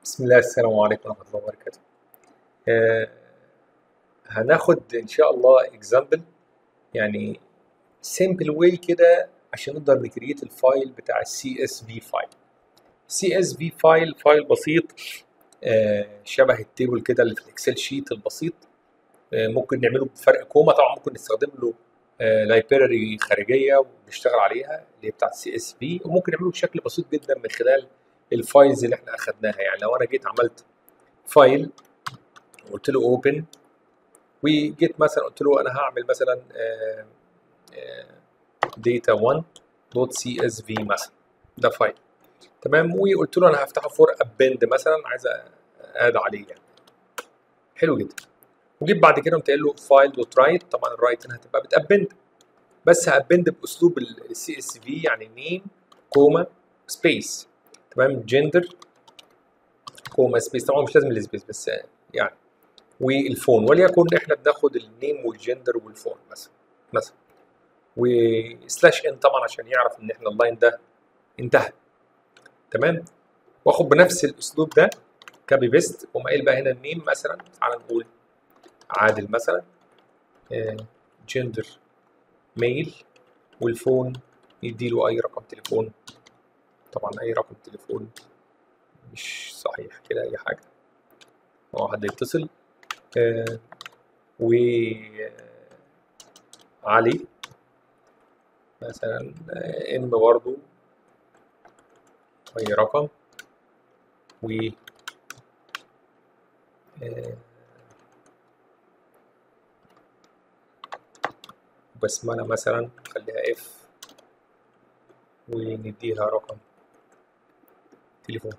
بسم الله السلام عليكم ورحمة الله وبركاته آه هناخد إن شاء الله example يعني simple way كده عشان نقدر نكريت الفايل بتاع السي اس في فايل السي اس في فايل فايل بسيط آه شبه التيبل كده اللي في الاكسل شيت البسيط آه ممكن نعمله بفرق كوما طبعا ممكن نستخدم له لايبراري خارجيه ونشتغل عليها اللي هي بتاعت السي اس في وممكن نعمله بشكل بسيط جدا من خلال الفايلز اللي احنا اخدناها يعني لو انا جيت عملت فايل وقلت له اوبن وجيت مثلا قلت له انا هعمل مثلا داتا 1 دوت سي اس في مثلا ده فايل تمام وقلت له انا هفتحه فور ابند مثلا عايز اد عليه يعني حلو جدا وجيت بعد كده قمت قايل له فايل دوت رايت طبعا الرايت هنا هتبقى بتابند بس هابند باسلوب السي اس في يعني نيم كوما سبيس تمام جندر كوما سبيس طبعا مش لازم السبيس بس يعني والفون وليكن احنا بناخد النيم والجندر والفون مثلا مثلا وسلاش ان طبعا عشان يعرف ان احنا اللاين ده انتهى تمام واخد بنفس الاسلوب ده كابي بيست وما قايل بقى هنا النيم مثلا تعال نقول عادل مثلا جندر ميل والفون يديله اي رقم تليفون طبعا اي رقم تليفون مش صحيح كده اي حاجه هو حد يتصل آه و علي مثلا ام برضو اي رقم و آه بسملة مثلا نخليها اف ونديها رقم تليفون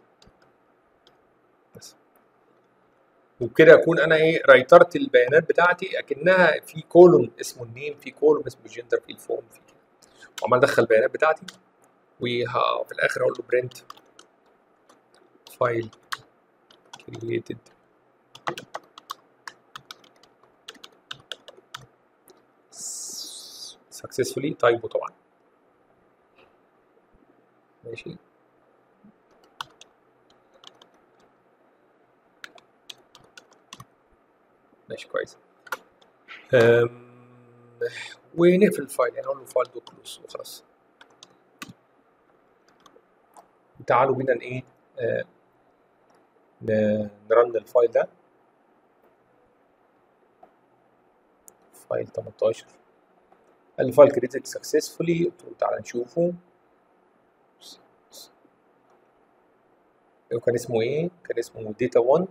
بس وبكده اكون انا ايه رايترت البيانات بتاعتي اكنها في كولوم اسمه النيم في كولوم اسمه الجندر في الفون في كده وعمال ادخل البيانات بتاعتي وفي الاخر اقول له برنت فايل created successfully تايبه طبعا ماشي ماشي كويس ونقفل الفايل يعني اقول له فايل دو كلوز وخلاص تعالوا بينا ايه آه نرن الفايل ده فايل 18 الفايل كريتد سكسسفولي قلت له تعالى نشوفه كان اسمه ايه؟ كان اسمه داتا 1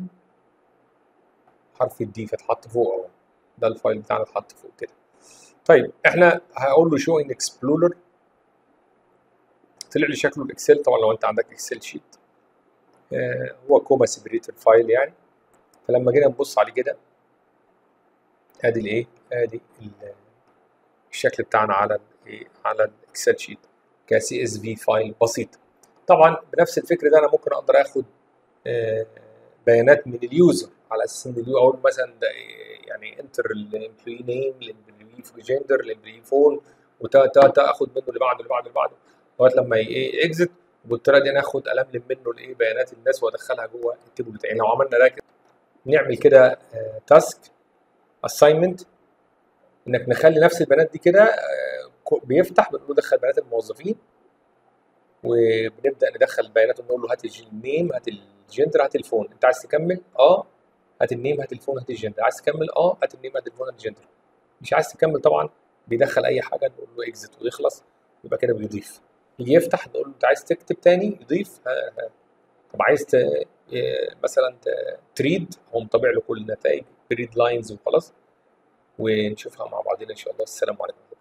حرف الدي فاتحط فوق اهو ده الفايل بتاعنا اتحط فوق كده طيب احنا هقول له شو ان اكسبلورر طلع لي شكله الاكسل طبعا لو انت عندك اكسل شيت آه هو كوما سيبريتر فايل يعني فلما جينا نبص عليه كده ادي الايه ادي الشكل بتاعنا على الايه على الاكسل شيت كسي اس في فايل بسيط طبعا بنفس الفكر ده انا ممكن اقدر اخد آه بيانات من اليوزر على اساس ان اليو اقول مثلا ده يعني انتر الامبلوي نيم الامبلوي جندر الامبلوي فون وتا تا تا اخد منه اللي بعده اللي بعده اللي بعده لغايه لما ايه اكزت وبالطريقه دي انا اخد الملم منه الايه بيانات الناس وادخلها جوه التيبل بتاعي لو عملنا ده كده نعمل كده آه تاسك اساينمنت انك نخلي نفس البيانات دي كده آه بيفتح بنقول له دخل بيانات الموظفين وبنبدا ندخل بياناته نقول له هات النيم هات الجندر هات الفون انت عايز تكمل اه هات النيم هات الفون هات الجندر عايز تكمل اه هات النيم هات الفون هات الجندر مش عايز تكمل طبعا بيدخل اي حاجه نقول له اكزت ويخلص يبقى كده بيضيف يجي يفتح نقول له انت عايز تكتب تاني يضيف ها ها. طب عايز ت... مثلا تريد هو مطبع له كل النتائج بريد لاينز وخلاص ونشوفها مع بعضنا ان شاء الله السلام عليكم